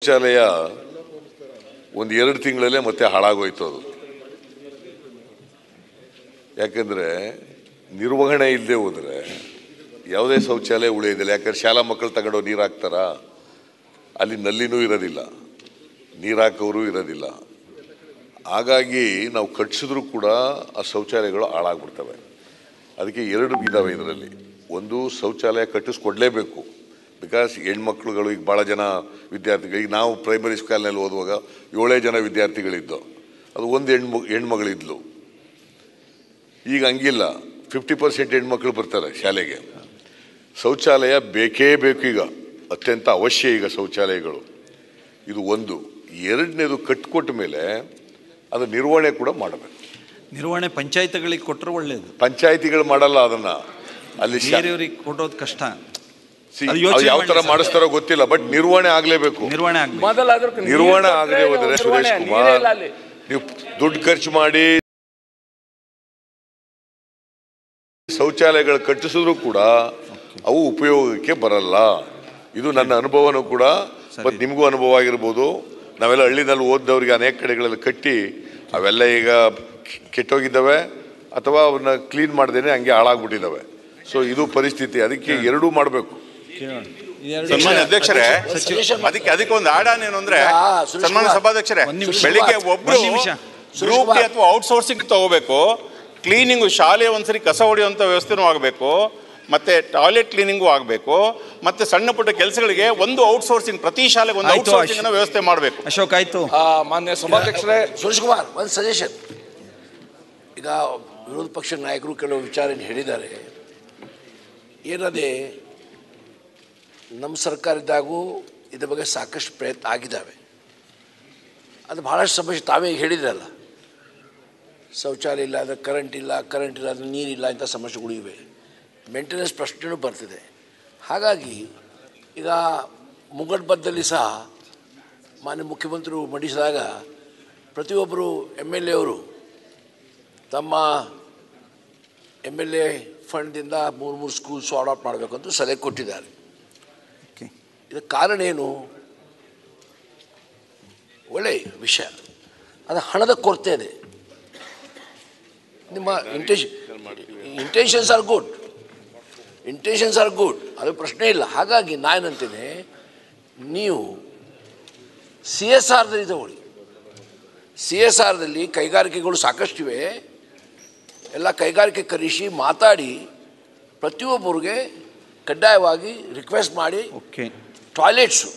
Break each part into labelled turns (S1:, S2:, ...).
S1: ಶೌಚಾಲಯ ಒಂದು ಎರಡು ತಿಂಗಳಲ್ಲೇ ಮತ್ತೆ ಹಾಳಾಗೋಯ್ತು ಅದು ಯಾಕಂದ್ರೆ ನಿರ್ವಹಣೆ ಇಲ್ಲದೆ ಹೋದ್ರೆ ಯಾವುದೇ ಶೌಚಾಲಯ ಉಳಿಯೋದಿಲ್ಲ ಯಾಕಂದ್ರೆ ಶಾಲಾ ಮಕ್ಕಳು ತಗೊಂಡು ನೀರು ಹಾಕ್ತಾರಾ ಅಲ್ಲಿ ನಲ್ಲಿನೂ ಇರೋದಿಲ್ಲ ನೀರು ಹಾಕೋರು ಇರೋದಿಲ್ಲ ಹಾಗಾಗಿ ನಾವು ಕಟ್ಸಿದ್ರು ಕೂಡ ಆ ಶೌಚಾಲಯಗಳು ಹಾಳಾಗ್ಬಿಡ್ತವೆ ಅದಕ್ಕೆ ಎರಡು ಇದ್ದಾವೆ ಇದರಲ್ಲಿ ಒಂದು ಶೌಚಾಲಯ ಕಟ್ಟಿಸ್ಕೊಡ್ಲೇಬೇಕು ಬಿಕಾಸ್ ಹೆಣ್ಮಕ್ಳುಗಳು ಈಗ ಭಾಳ ಜನ ವಿದ್ಯಾರ್ಥಿಗಳು ಈಗ ನಾವು ಪ್ರೈಮರಿ ಸ್ಕೂಲ್ನಲ್ಲಿ ಓದುವಾಗ ಏಳೇ ಜನ ವಿದ್ಯಾರ್ಥಿಗಳಿದ್ದು ಅದು ಒಂದು ಹೆಣ್ಮಗ್ ಹೆಣ್ಮಗಳಿದ್ಲು ಈಗ ಹಂಗಿಲ್ಲ ಫಿಫ್ಟಿ ಪರ್ಸೆಂಟ್ ಹೆಣ್ಮಕ್ಳು ಬರ್ತಾರೆ ಶಾಲೆಗೆ ಶೌಚಾಲಯ ಬೇಕೇ ಬೇಕು ಈಗ ಅತ್ಯಂತ ಅವಶ್ಯ ಈಗ ಶೌಚಾಲಯಗಳು ಇದು ಒಂದು ಎರಡನೇದು ಕಟ್ಕೊಟ್ಟ ಮೇಲೆ ಅದು ನಿರ್ವಹಣೆ ಕೂಡ ಮಾಡಬೇಕು
S2: ನಿರ್ವಹಣೆ ಪಂಚಾಯತ್ಗಳಿಗೆ ಕೊಟ್ಟರೆ ಒಳ್ಳೇದು
S1: ಪಂಚಾಯತಿಗಳು ಮಾಡಲ್ಲ ಅದನ್ನ ಅಲ್ಲಿ ಶಾ-
S2: ಬೇರೆಯವ್ರಿಗೆ ಕೊಡೋದು ಕಷ್ಟ
S1: See,
S2: ಅದು
S1: ಅದು
S2: ಯೋಚ್ನೆ
S1: ಯಾವ ತರ
S2: ಮಾಡಿ
S1: ಮಾಡಿಸ್ತಾರೋ ಗೊತ್ತಿಲ್ಲ ಬಟ್ ನಿರ್ವಹಣೆ ಆಗ್ಲೇಬೇಕು
S2: ನಿರ್ವಹಣೆ ಆಗ್ಬೇಕು
S3: ಮೊದಲಾದ್ರೂ
S1: ನಿರ್ವಹಣೆ ಆಗದೆ ಹೋದ್ರೆ ಸುರೇಶ್ ಕುಮಾರ್
S3: ಅಲ್ಲಿ
S1: ನೀವು ದುಡ್ಡು ಖರ್ಚು ಮಾಡಿ ಶೌಚಾಲಯಗಳು ಕಟ್ಟಿಸಿದ್ರು ಕೂಡ ಅವು ಉಪಯೋಗಕ್ಕೆ ಬರಲ್ಲ ಇದು ನನ್ನ ಅನುಭವನೂ ಕೂಡ ಮತ್ತು ನಿಮಗೂ ಅನುಭವ ಆಗಿರ್ಬೋದು ನಾವೆಲ್ಲ ಹಳ್ಳಿನಲ್ಲಿ ಓದ್ದವ್ರಿಗೆ ಅನೇಕ ಕಡೆಗಳಲ್ಲಿ ಕಟ್ಟಿ ಅವೆಲ್ಲ ಈಗ ಕೆಟ್ಟೋಗಿದ್ದಾವೆ ಅಥವಾ ಅವನ್ನ ಕ್ಲೀನ್ ಮಾಡ್ದೇನೆ ಹಂಗೆ ಹಾಳಾಗ್ಬಿಟ್ಟಿದ್ದಾವೆ ಸೊ ಇದು ಪರಿಸ್ಥಿತಿ ಅದಕ್ಕೆ ಎರಡೂ ಮಾಡಬೇಕು
S4: ಸನ್ಮಾನ್ಯ ಅಧ್ಯಕ್ಷರೇ ಅದಕ್ಕೆ ಅದಕ್ಕೆ ಒಂದು ಆಡಾನ್ ಏನು ಅಂದ್ರೆ
S5: ಹಾ, ಸುರೇಶ್
S4: ಸನ್ಮಾನ್ಯ
S5: ಕುಮಾರ್.
S4: ಸಭಾಧ್ಯಕ್ಷರೇ
S2: ಒಂದ್ ನಿಮಿಷ.
S4: ಬೆಳಿಗ್ಗೆ
S2: ಒಂದ್
S4: ಒಬ್ರು
S2: ನಿಮಿಷ.
S4: ಗ್ರೂಪ್ ಅಥವಾ ಔಟ್ಸೋರ್ಸಿಂಗ್ ತಗೋಬೇಕು ಕ್ಲೀನಿಂಗ್ ಶಾಲೆ ಒಂದ್ಸರಿ ಕಸ ಹೊಡೆಯುವಂತ ವ್ಯವಸ್ಥೆನೂ ಆಗಬೇಕು ಮತ್ತೆ ಟಾಯ್ಲೆಟ್ ಕ್ಲೀನಿಂಗು ಆಗಬೇಕು ಮತ್ತೆ ಸಣ್ಣ ಪುಟ್ಟ ಕೆಲಸಗಳಿಗೆ ಒಂದು ಔಟ್ಸೋರ್ಸಿಂಗ್ ಪ್ರತಿ ಶಾಲೆಗೆ ಒಂದು
S2: ಆಯ್ತು,
S4: ಔಟ್ಸೋರ್ಸಿಂಗ್ ವ್ಯವಸ್ಥೆ ಮಾಡಬೇಕು
S2: ಅಶೋಕ್ ಆಯ್ತು
S3: ಆ, ಮಾನ್ಯ ಸಭಾಧ್ಯಕ್ಷರೇ
S5: ಸುರೇಶ್ ಕುಮಾರ್ ಒಂದು ಸಜೆಷನ್ ಈಗ ವಿರೋಧ ಪಕ್ಷ ನಾಯಕರು ಕೆಲವು ವಿಚಾರ ಹೇಳಿದ್ದಾರೆ ಏನದೇ ನಮ್ಮ ಸರ್ಕಾರ ಇದ್ದಾಗೂ ಇದ್ರ ಬಗ್ಗೆ ಸಾಕಷ್ಟು ಪ್ರಯತ್ನ ಆಗಿದ್ದಾವೆ ಅದು ಭಾಳಷ್ಟು ಸಮಸ್ಯೆ ತಾವೇ ಹೇಳಿದ್ರಲ್ಲ ಶೌಚಾಲಯ ಇಲ್ಲ ಅಂದರೆ ಕರೆಂಟ್ ಇಲ್ಲ ಕರೆಂಟ್ ಇಲ್ಲ ಅಂದರೆ ನೀರಿಲ್ಲ ಇಂಥ ಸಮಸ್ಯೆಗಳು ಇವೆ ಮೇಂಟೆನೆನ್ಸ್ ಪ್ರಶ್ನೆನೂ ಬರ್ತಿದೆ ಹಾಗಾಗಿ ಈಗ ಮುಂಗಡ್ಬದ್ದಲ್ಲಿ ಸಹ ಮಾನ್ಯ ಮುಖ್ಯಮಂತ್ರಿಗಳು ಮಂಡಿಸಿದಾಗ ಪ್ರತಿಯೊಬ್ಬರು ಎಮ್ ಎಲ್ ಎ ಅವರು ತಮ್ಮ ಎಮ್ ಎಲ್ ಎ ಫಂಡ್ದಿಂದ ಮೂರು ಮೂರು ಸ್ಕೂಲ್ಸು ಅಡಾಪ್ಟ್ ಮಾಡಬೇಕು ಅಂತ ಸಲಹೆ ಕೊಟ್ಟಿದ್ದಾರೆ
S2: Okay.
S5: ಇದಕ್ಕೆ ಕಾರಣ ಏನು ಒಳ್ಳೆ ವಿಷಯ ಅದು ಹಣದ ಕೊರತೆ ಇದೆ ನಿಮ್ಮ intention intentions are good intentions are good ಅದು ಪ್ರಶ್ನೆ ಇಲ್ಲ ಹಾಗಾಗಿ ನಾನೇನಂತೇನೆ ನೀವು ಸಿ ಎಸ್ ಆರ್ದಲ್ಲಿ ತಗೊಳ್ಳಿ ಸಿ ಎಸ್ ಆರ್ದಲ್ಲಿ ಕೈಗಾರಿಕೆಗಳು ಸಾಕಷ್ಟಿವೆ ಎಲ್ಲ ಕೈಗಾರಿಕೆ ಕರೆಸಿ ಮಾತಾಡಿ ಪ್ರತಿಯೊಬ್ಬರಿಗೆ ಕಡ್ಡಾಯವಾಗಿ ರಿಕ್ವೆಸ್ಟ್ ಮಾಡಿ
S2: ಓಕೆ
S5: ಟಾಯ್ಲೆಟ್ಸು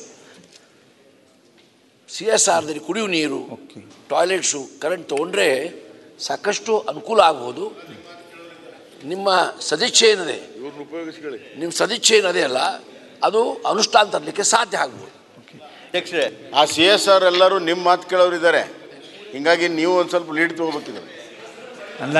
S5: ಸಿ ಎಸ್ ಆರ್ದಲ್ಲಿ ಕುಡಿಯುವ ನೀರು
S2: ಓಕೆ
S5: ಟಾಯ್ಲೆಟ್ಸು ಕರೆಂಟ್ ತೊಗೊಂಡ್ರೆ ಸಾಕಷ್ಟು ಅನುಕೂಲ ಆಗ್ಬೋದು ನಿಮ್ಮ ಸದಿಚ್ಛೆ ಏನಿದೆ
S1: ಇವ್ರನ್ನ ಉಪಯೋಗಿಸ್ಕೊಳ್ಳಿ
S5: ನಿಮ್ಮ ಸದಿಚ್ಛೆ ಏನಿದೆ ಅಲ್ಲ ಅದು ಅನುಷ್ಠಾನ ತರಲಿಕ್ಕೆ ಸಾಧ್ಯ ಆಗ್ಬೋದು
S4: ಅಧ್ಯಕ್ಷರೇ ಆ ಸಿ ಎಸ್ ಆರ್ ಎಲ್ಲರೂ ನಿಮ್ಮ ಮಾತು ಕೇಳೋರು ಇದ್ದಾರೆ ಹಿಂಗಾಗಿ ನೀವು ಒಂದು ಸ್ವಲ್ಪ ಲೀಡ್ ತಗೋಬೇಕಿದೆ
S2: ಅಲ್ಲ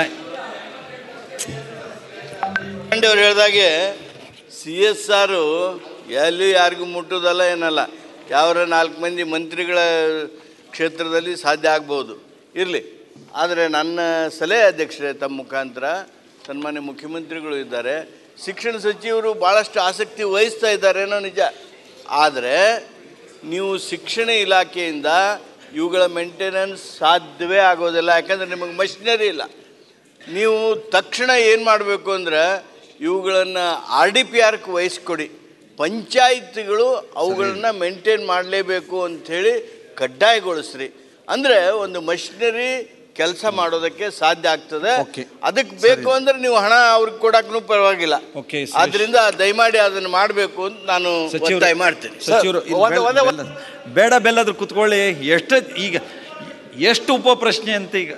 S6: ಅವ್ರು ಹೇಳ್ದಾಗೆ ಸಿ ಎಸ್ ಆರು ಎಲ್ಲಿ ಯಾರಿಗೂ ಮುಟ್ಟೋದಲ್ಲ ಏನಲ್ಲ ಯಾವ್ರ ನಾಲ್ಕು ಮಂದಿ ಮಂತ್ರಿಗಳ ಕ್ಷೇತ್ರದಲ್ಲಿ ಸಾಧ್ಯ ಆಗ್ಬೋದು ಇರಲಿ ಆದರೆ ನನ್ನ ಸಲಹೆ ಅಧ್ಯಕ್ಷರೇ ತಮ್ಮ ಮುಖಾಂತರ ಸನ್ಮಾನ್ಯ ಮುಖ್ಯಮಂತ್ರಿಗಳು ಇದ್ದಾರೆ ಶಿಕ್ಷಣ ಸಚಿವರು ಭಾಳಷ್ಟು ಆಸಕ್ತಿ ವಹಿಸ್ತಾ ಇದ್ದಾರೇನೋ ನಿಜ ಆದರೆ ನೀವು ಶಿಕ್ಷಣ ಇಲಾಖೆಯಿಂದ ಇವುಗಳ ಮೇಂಟೆನೆನ್ಸ್ ಸಾಧ್ಯವೇ ಆಗೋದಿಲ್ಲ ಯಾಕಂದರೆ ನಿಮಗೆ ಮಷಿನರಿ ಇಲ್ಲ ನೀವು ತಕ್ಷಣ ಏನು ಮಾಡಬೇಕು ಅಂದ್ರೆ ಇವುಗಳನ್ನು ಆರ್ ಡಿ ಪಿ ಆರ್ಗೆ ವಹಿಸ್ಕೊಡಿ ಪಂಚಾಯತ್ಗಳು ಅವುಗಳನ್ನ ಮೇಂಟೈನ್ ಮಾಡಲೇಬೇಕು ಅಂಥೇಳಿ ಕಡ್ಡಾಯಗೊಳಿಸ್ರಿ ಅಂದರೆ ಒಂದು ಮಷಿನರಿ ಕೆಲಸ ಮಾಡೋದಕ್ಕೆ ಸಾಧ್ಯ ಆಗ್ತದೆ
S2: Okay.
S6: ಅದಕ್ಕೆ ಬೇಕು ಅಂದ್ರೆ ನೀವು ಹಣ ಅವ್ರಿಗೆ ಕೊಡಕ್ಕೂ ಪರವಾಗಿಲ್ಲ
S2: Okay, ಸುರೇಶ್.
S6: ಆದ್ರಿಂದ ದಯಮಾಡಿ ಅದನ್ನು ಮಾಡಬೇಕು ಅಂತ ನಾನು
S2: ಸಚಿವರು
S6: ಒತ್ತಾಯ ಮಾಡ್ತೀನಿ
S2: ಸಚಿವರು ಇಲ್ಲಿ
S3: ಒಂದೇ-
S2: ಬೆಲ್ಲ-
S3: ಒಂದೇ-
S2: ಬೆಲ್ಲ- ಬೇಡ ಬೆಲ್ಲದ್ರು ಕುತ್ಕೊಳ್ಳಿ ಎಷ್ಟು ಈಗ ಎಷ್ಟು ಉಪ ಪ್ರಶ್ನೆ ಅಂತ ಈಗ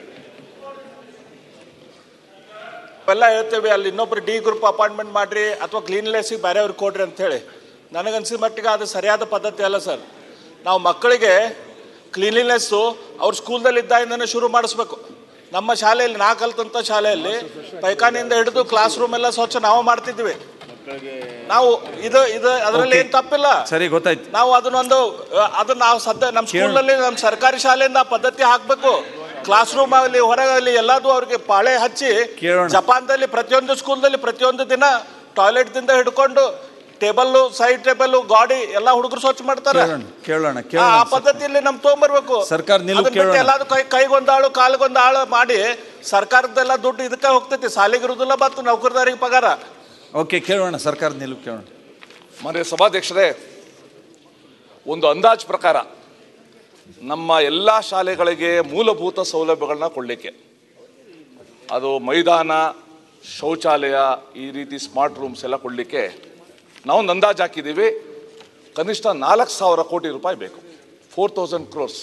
S3: ಎಲ್ಲ ಹೇಳ್ತೇವೆ ಅಲ್ಲಿ ಇನ್ನೊಬ್ರು ಡಿ ಗ್ರೂಪ್ ಅಪಾಯಿಂಟ್ಮೆಂಟ್ ಮಾಡ್ರಿ ಅಥವಾ ಕ್ಲೀನ್ಲೆಸ್ಸಿಗೆ ಬೇರೆಯವ್ರಿಗೆ ಕೊಡ್ರಿ ಅಂತೇಳಿ ನನಗನ್ಸಿದ ಮಟ್ಟಿಗೆ ಅದು ಸರಿಯಾದ ಪದ್ಧತಿ ಅಲ್ಲ ಸರ್ ನಾವು ಮಕ್ಕಳಿಗೆ ಕ್ಲೀನ್ಲಿನೆಸ್ಸು ಅವ್ರ ಸ್ಕೂಲ್ದಲ್ಲಿ ಇದ್ದಾಗಿಂದನೇ ಶುರು ಮಾಡಿಸ್ಬೇಕು ನಮ್ಮ ಶಾಲೆಯಲ್ಲಿ ನಾ ಕಲ್ತಂಥ ಶಾಲೆಯಲ್ಲಿ ಪೈಖಾನೆಯಿಂದ ಹಿಡಿದು ಕ್ಲಾಸ್ ರೂಮ್ ಎಲ್ಲ ಸ್ವಚ್ಛ ನಾವು ಮಾಡ್ತಿದ್ವಿ ನಾವು ಇದು ಇದು ಅದರಲ್ಲಿ ಏನು ತಪ್ಪಿಲ್ಲ
S2: ಸರಿ ಗೊತ್ತಾಯ್ತು
S3: ನಾವು ಅದನ್ನೊಂದು ಅಹ್, ಅದನ್ನ ನಾವು ಸದ್ಯ ನಮ್ಮ ಸ್ಕೂಲಲ್ಲಿ ನಮ್ಮ ಸರ್ಕಾರಿ ಶಾಲೆಯಿಂದ ಆ ಪದ್ಧತಿ ಹಾಕಬೇಕು ಕ್ಲಾಸ್ ರೂಮ್ ಆಗಲಿ ಹೊರಗಲ್ಲಿ ಎಲ್ಲದೂ ಅವ್ರಿಗೆ ಪಾಳೆ ಹಚ್ಚಿ
S2: ಕೇಳೋಣ.
S3: ಜಪಾನ್ದಲ್ಲಿ ಪ್ರತಿಯೊಂದು ಸ್ಕೂಲ್ದಲ್ಲಿ ಪ್ರತಿಯೊಂದು ದಿನ ಟಾಯ್ಲೆಟ್ದಿಂದ ಹಿಡ್ಕೊಂಡು ಟೇಬಲ್ ಸೈಡ್ ಟೇಬಲ್ ಗಾಡಿ ಎಲ್ಲ ಹುಡುಗರು ಸ್ವಚ್ಛ ಮಾಡ್ತಾರೆ
S2: ಕೇಳೋಣ ಕೇಳೋಣ
S3: ಆ
S2: ಕೇಳೋಣ
S3: ಆ ಪದ್ಧತಿಯಲ್ಲಿ ನಮ್ ತೊಗೊಂಬರ್ಬೇಕು
S2: ಸರ್ಕಾರ ನಿಲುವು
S3: ಅದನ್ನ ಬಿಟ್ಟು
S2: ಕೇಳೋಣ.
S3: ಎಲ್ಲಾದ್ರು ಕೈ ಕೈಗೊಂದಾಳು ಕಾಲ್ಗೊಂದಾಳು ಮಾಡಿ ಸರ್ಕಾರದೆಲ್ಲ ದುಡ್ಡು ಇದಕ್ಕೆ ಹೋಗ್ತೈತಿ ಸಾಲಿಗಿರುದಿಲ್ಲ ಮತ್ತು ನೌಕರದಾರಿಗೆ ಪಗಾರ
S2: ಓಕೆ ಕೇಳೋಣ ಸರ್ಕಾರದ ನಿಲುವು ಕೇಳೋಣ
S7: ಮಾನ್ಯ ಸಭಾಧ್ಯಕ್ಷರೇ ಒಂದು ಅಂದಾಜು ಪ್ರಕಾರ ನಮ್ಮ ಎಲ್ಲ ಶಾಲೆಗಳಿಗೆ ಮೂಲಭೂತ ಸೌಲಭ್ಯಗಳನ್ನ ಕೊಡಲಿಕ್ಕೆ ಅದು ಮೈದಾನ ಶೌಚಾಲಯ ಈ ರೀತಿ ಸ್ಮಾರ್ಟ್ ರೂಮ್ಸ್ ಎಲ್ಲ ಕೊಡಲಿಕ್ಕೆ ನಾವೊಂದು ಅಂದಾಜು ಹಾಕಿದ್ದೀವಿ ಕನಿಷ್ಠ ನಾಲ್ಕು ಸಾವಿರ ಕೋಟಿ ರೂಪಾಯಿ ಬೇಕು ಫೋರ್ ತೌಸಂಡ್ ಕ್ರೋರ್ಸ್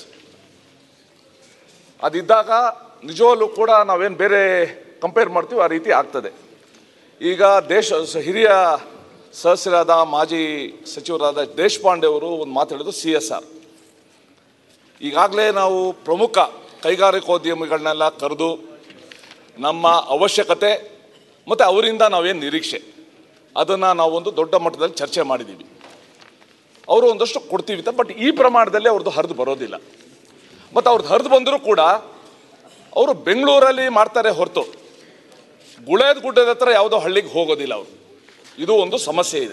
S7: ಅದಿದ್ದಾಗ ನಿಜವಾಗ್ಲೂ ಕೂಡ ನಾವೇನು ಬೇರೆ ಕಂಪೇರ್ ಮಾಡ್ತೀವಿ ಆ ರೀತಿ ಆಗ್ತದೆ ಈಗ ದೇಶ ಸ- ಹಿರಿಯ ಸದಸ್ಯರಾದ ಮಾಜಿ ಸಚಿವರಾದ ದೇಶಪಾಂಡೆ ಅವರು ಒಂದು ಮಾತು ಹೇಳಿದ್ರು ಸಿ ಎಸ್ ಆರ್ ಈಗಾಗಲೇ ನಾವು ಪ್ರಮುಖ ಕೈಗಾರಿಕೋದ್ಯಮಿಗಳನ್ನೆಲ್ಲ ಕರೆದು ನಮ್ಮ ಅವಶ್ಯಕತೆ ಮತ್ತು ಅವರಿಂದ ನಾವೇನು ನಿರೀಕ್ಷೆ ಅದನ್ನು ನಾವೊಂದು ದೊಡ್ಡ ಮಟ್ಟದಲ್ಲಿ ಚರ್ಚೆ ಮಾಡಿದ್ದೀವಿ ಅವರು ಒಂದಷ್ಟು ಕೊಡ್ತೀವಿ ಅಂತ ಬಟ್ ಈ ಪ್ರಮಾಣದಲ್ಲಿ ಅವ್ರದ್ದು ಹರಿದು ಬರೋದಿಲ್ಲ ಮತ್ತು ಅವ್ರದ್ದು ಹರಿದು ಬಂದರೂ ಕೂಡ ಅವರು ಬೆಂಗಳೂರಲ್ಲಿ ಮಾಡ್ತಾರೆ ಹೊರತು ಗುಳೇದ ಗುಡ್ಡದ ಹತ್ರ ಯಾವುದೋ ಹಳ್ಳಿಗೆ ಹೋಗೋದಿಲ್ಲ ಅವರು ಇದು ಒಂದು ಸಮಸ್ಯೆ ಇದೆ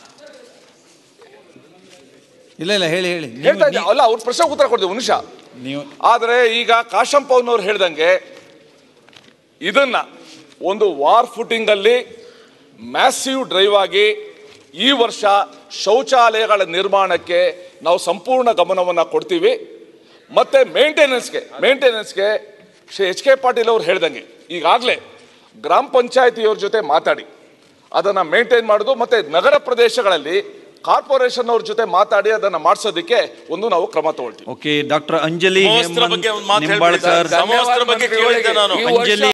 S2: ಇಲ್ಲ ಇಲ್ಲ ಹೇಳಿ ಹೇಳಿ ನೀವು-
S7: ಹೇಳ್ತಾ ಇದ್ದೆ ಅಲ್ಲ ಅವ್ರ ಪ್ರಶ್ನೆ ಉತ್ತರ ಕೊಡ್ತೀವಿ ಒಂದು ನಿಮಿಷ
S2: ನೀವು
S7: ಆದರೆ ಈಗ ಕಾಶಂಪವ್ನವ್ರು ಹೇಳ್ದಂಗೆ ಇದನ್ನ ಒಂದು ವಾರ್ ಫುಟಿಂಗ್ ಅಲ್ಲಿ ಮ್ಯಾಸಿವ್ ಡ್ರೈವ್ ಆಗಿ ಈ ವರ್ಷ ಶೌಚಾಲಯಗಳ ನಿರ್ಮಾಣಕ್ಕೆ ನಾವು ಸಂಪೂರ್ಣ ಗಮನವನ್ನು ಕೊಡ್ತೀವಿ ಮತ್ತೆ ಮೇಂಟೆನೆನ್ಸ್ಗೆ ಮೇಂಟೆನೆನ್ಸ್ಗೆ ಶ್ರೀ ಎಚ್ ಕೆ ಪಾಟೀಲ್ ಅವರು ಹೇಳ್ದಂಗೆ ಈಗಾಗಲೇ ಗ್ರಾಮ ಪಂಚಾಯತಿಯವ್ರ ಜೊತೆ ಮಾತಾಡಿ ಅದನ್ನು ಮೇಂಟೈನ್ ಮಾಡೋದು ಮತ್ತೆ ನಗರ ಪ್ರದೇಶಗಳಲ್ಲಿ ಕಾರ್ಪೊರೇಷನ್ ಅವ್ರ ಜೊತೆ ಮಾತಾಡಿ ಅದನ್ನು ಮಾಡಿಸೋದಕ್ಕೆ ಒಂದು ನಾವು ಕ್ರಮ ತಗೊಳ್ತೀವಿ
S2: ಓಕೆ ಡಾಕ್ಟರ್ ಅಂಜಲಿ
S8: ಸಮವಸ್ತ್ರ
S2: ಹೇಮಂತ್
S8: ಬಗ್ಗೆ ಒಂದು ಮಾತು
S2: ನಿಂಬಾಳ್ಕರ್
S8: ಹೇಳ್ಬಿಡಿ ಸರ್. ಸಮವಸ್ತ್ರ ಬಗ್ಗೆ ಕೇಳಿದ್ದೆ ನಾನು
S2: ಅಂಜಲಿ